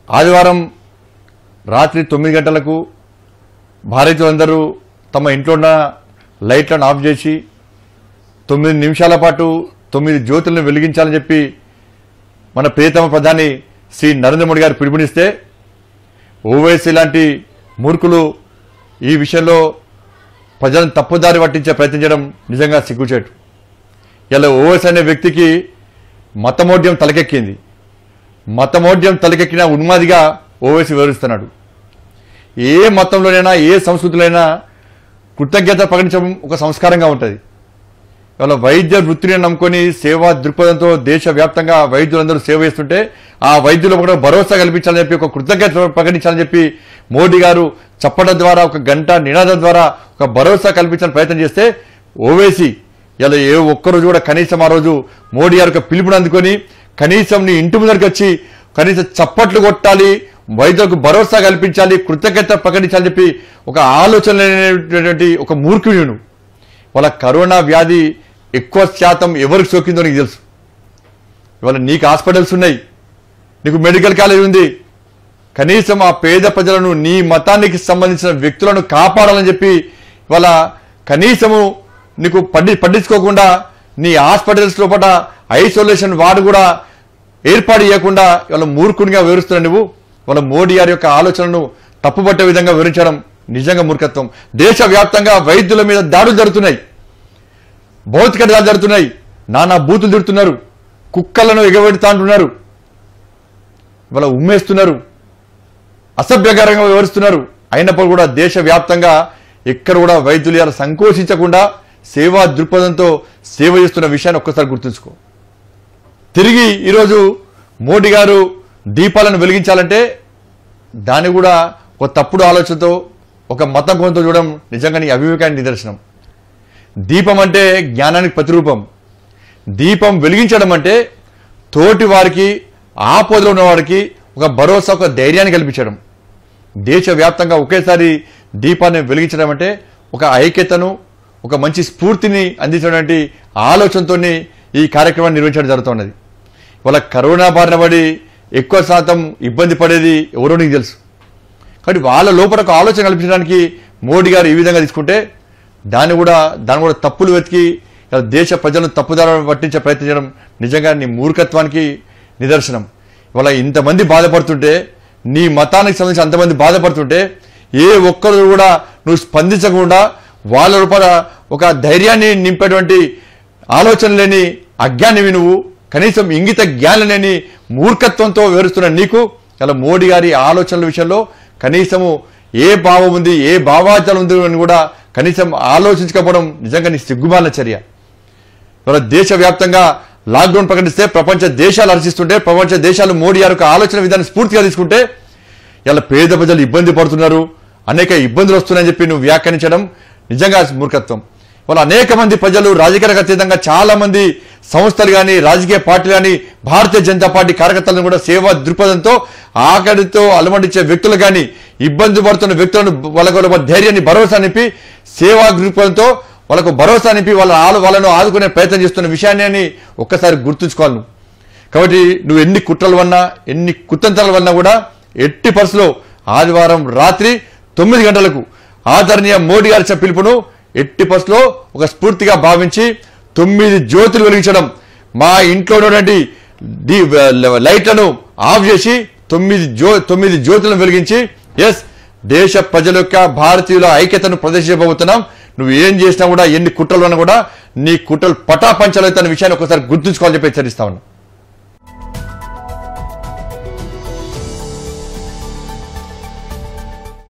ఆదివారం రాత్రి తొమ్మిది గంటలకు భారతీయులందరూ తమ ఇంట్లో ఉన్న లైట్లను ఆఫ్ చేసి తొమ్మిది నిమిషాల పాటు తొమ్మిది జ్యోతులను వెలిగించాలని చెప్పి మన ప్రియతమ ప్రధాని శ్రీ నరేంద్ర మోడీ గారు పిలుపునిస్తే ఓవైసీ లాంటి మూర్ఖులు ఈ విషయంలో ప్రజలను తప్పుదారి పట్టించే ప్రయత్నం చేయడం నిజంగా సిగ్గుచేటు ఇలా ఓవైసీ అనే వ్యక్తికి మతమోడ్యం తలకెక్కింది మతమోడ్యం తలకెక్కిన ఉన్మాదిగా ఓవైసీ వివరిస్తున్నాడు ఏ మతంలోనైనా ఏ సంస్కృతిలోనైనా కృతజ్ఞత ప్రకటించడం ఒక సంస్కారంగా ఉంటుంది ఇవాళ వైద్య వృత్తిని నమ్ముకొని సేవా దృక్పథంతో దేశవ్యాప్తంగా వైద్యులందరూ సేవ చేస్తుంటే ఆ వైద్యులకు కూడా భరోసా కల్పించాలని చెప్పి ఒక కృతజ్ఞత ప్రకటించాలని చెప్పి మోడీ గారు చెప్పడం ద్వారా ఒక గంట నినాదం ద్వారా ఒక భరోసా కల్పించాలని ప్రయత్నం చేస్తే ఓవేసి ఇలా ఏ ఒక్కరోజు కూడా కనీసం ఆ రోజు మోడీ గారి యొక్క పిలుపుని అందుకొని కనీసం నీ ఇంటి ముందరికి వచ్చి కనీసం చప్పట్లు కొట్టాలి వైద్యులకు భరోసా కల్పించాలి కృతజ్ఞత ప్రకటించాలని చెప్పి ఒక ఆలోచన లేనటువంటి ఒక మూర్ఖుడు నువ్వు వాళ్ళ కరోనా వ్యాధి ఎక్కువ శాతం ఎవరికి సోకిందో నీకు తెలుసు ఇవాళ నీకు హాస్పిటల్స్ ఉన్నాయి నీకు మెడికల్ కాలేజ్ ఉంది కనీసం ఆ పేద ప్రజలను నీ మతానికి సంబంధించిన వ్యక్తులను కాపాడాలని చెప్పి ఇవాళ కనీసము నీకు పట్టి పట్టించుకోకుండా నీ హాస్పిటల్స్ లోపల ఐసోలేషన్ వార్డు కూడా ఏర్పాటు చేయకుండా ఇవాళ మూర్ఖునిగా వివరిస్తున్న నువ్వు వాళ్ళ మోడీ గారి యొక్క ఆలోచనను తప్పుపట్టే విధంగా వివరించడం నిజంగా మూర్ఖత్వం దేశవ్యాప్తంగా వైద్యుల మీద దాడులు జరుగుతున్నాయి భౌతిక దాడులు జరుగుతున్నాయి నానా బూతులు తిడుతున్నారు కుక్కలను ఎగబెడతా అంటున్నారు ఇవాళ ఉమ్మేస్తున్నారు అసభ్యకరంగా వివరిస్తున్నారు అయినప్పుడు కూడా దేశవ్యాప్తంగా ఎక్కడ కూడా వైద్యులు ఇలా సంకోచించకుండా సేవా దృక్పథంతో సేవ చేస్తున్న విషయాన్ని ఒక్కసారి గుర్తుంచుకో తిరిగి ఈరోజు మోడీ గారు దీపాలను వెలిగించాలంటే దాన్ని కూడా ఒక తప్పుడు ఆలోచనతో ఒక మతం కొంత చూడడం నిజంగా నీ అవివేకానికి నిదర్శనం దీపం అంటే జ్ఞానానికి ప్రతిరూపం దీపం వెలిగించడం అంటే తోటి వారికి ఆపదలో ఉన్న వారికి ఒక భరోసా ఒక ధైర్యాన్ని కల్పించడం దేశవ్యాప్తంగా ఒకేసారి దీపాన్ని వెలిగించడం అంటే ఒక ఐక్యతను ఒక మంచి స్ఫూర్తిని అందించినటువంటి ఆలోచనతోని ఈ కార్యక్రమాన్ని నిర్వహించడం జరుగుతున్నది వాళ్ళ కరోనా బారిన పడి ఎక్కువ శాతం ఇబ్బంది పడేది ఎవరో నీకు తెలుసు కాబట్టి వాళ్ళ లోపల ఒక ఆలోచన కల్పించడానికి మోడీ గారు ఈ విధంగా తీసుకుంటే దాన్ని కూడా దాన్ని కూడా తప్పులు వెతికి ఇలా దేశ ప్రజలను తప్పుదార పట్టించే ప్రయత్నం చేయడం నిజంగా నీ మూర్ఖత్వానికి నిదర్శనం ఇవాళ ఇంతమంది బాధపడుతుంటే నీ మతానికి సంబంధించి అంతమంది బాధపడుతుంటే ఏ ఒక్కరు కూడా నువ్వు స్పందించకుండా వాళ్ళ లోపల ఒక ధైర్యాన్ని నింపేటువంటి ఆలోచన లేని అజ్ఞానివి నువ్వు కనీసం ఇంగిత జ్ఞానం లేని మూర్ఖత్వంతో వివరిస్తున్న నీకు ఇలా మోడీ గారి ఆలోచనల విషయంలో కనీసము ఏ భావం ఉంది ఏ భావాచలం ఉంది అని కూడా కనీసం ఆలోచించకపోవడం నిజంగా నీ సిగ్గుమాలిన చర్య ఇవాళ దేశవ్యాప్తంగా లాక్డౌన్ ప్రకటిస్తే ప్రపంచ దేశాలు హర్షిస్తుంటే ప్రపంచ దేశాలు మోడీ గారి యొక్క ఆలోచన విధానం స్ఫూర్తిగా తీసుకుంటే ఇలా పేద ప్రజలు ఇబ్బంది పడుతున్నారు అనేక ఇబ్బందులు వస్తున్నాయని చెప్పి నువ్వు వ్యాఖ్యానించడం నిజంగా మూర్ఖత్వం వాళ్ళ అనేక మంది ప్రజలు రాజకీయాలకు అతీతంగా చాలా మంది సంస్థలు కానీ రాజకీయ పార్టీలు కానీ భారతీయ జనతా పార్టీ కార్యకర్తలను కూడా సేవా దృక్పథంతో ఆకలితో అలమటించే వ్యక్తులు కానీ ఇబ్బంది పడుతున్న వ్యక్తులను వాళ్ళకు వాళ్ళ ధైర్యాన్ని భరోసా నింపి సేవా దృక్పథంతో వాళ్ళకు భరోసా నింపి వాళ్ళ ఆలు వాళ్ళను ఆదుకునే ప్రయత్నం చేస్తున్న విషయాన్ని అని ఒక్కసారి గుర్తుంచుకోవాలి నువ్వు కాబట్టి నువ్వు ఎన్ని కుట్రలు వన్నా ఎన్ని కుతంత్రాలు వన్నా కూడా ఎట్టి పరిస్థితిలో ఆదివారం రాత్రి తొమ్మిది గంటలకు ఆదరణీయ మోడీ గారి ఇచ్చిన పిలుపును ఎట్టి పరిస్థితిలో ఒక స్ఫూర్తిగా భావించి తొమ్మిది జ్యోతులు వెలిగించడం మా ఇంట్లో ఉన్నటువంటి ది లైట్లను ఆఫ్ చేసి తొమ్మిది జ్యో తొమ్మిది జ్యోతులను వెలిగించి ఎస్ దేశ ప్రజల యొక్క భారతీయుల ఐక్యతను ప్రదర్శించబోతున్నాం నువ్వు ఏం చేసినా కూడా ఎన్ని కుట్రలు ఉన్నా కూడా నీ కుట్రలు పటాపంచలవుతున్న విషయాన్ని ఒకసారి గుర్తుంచుకోవాలని చెప్పి హెచ్చరిస్తా ఉన్నా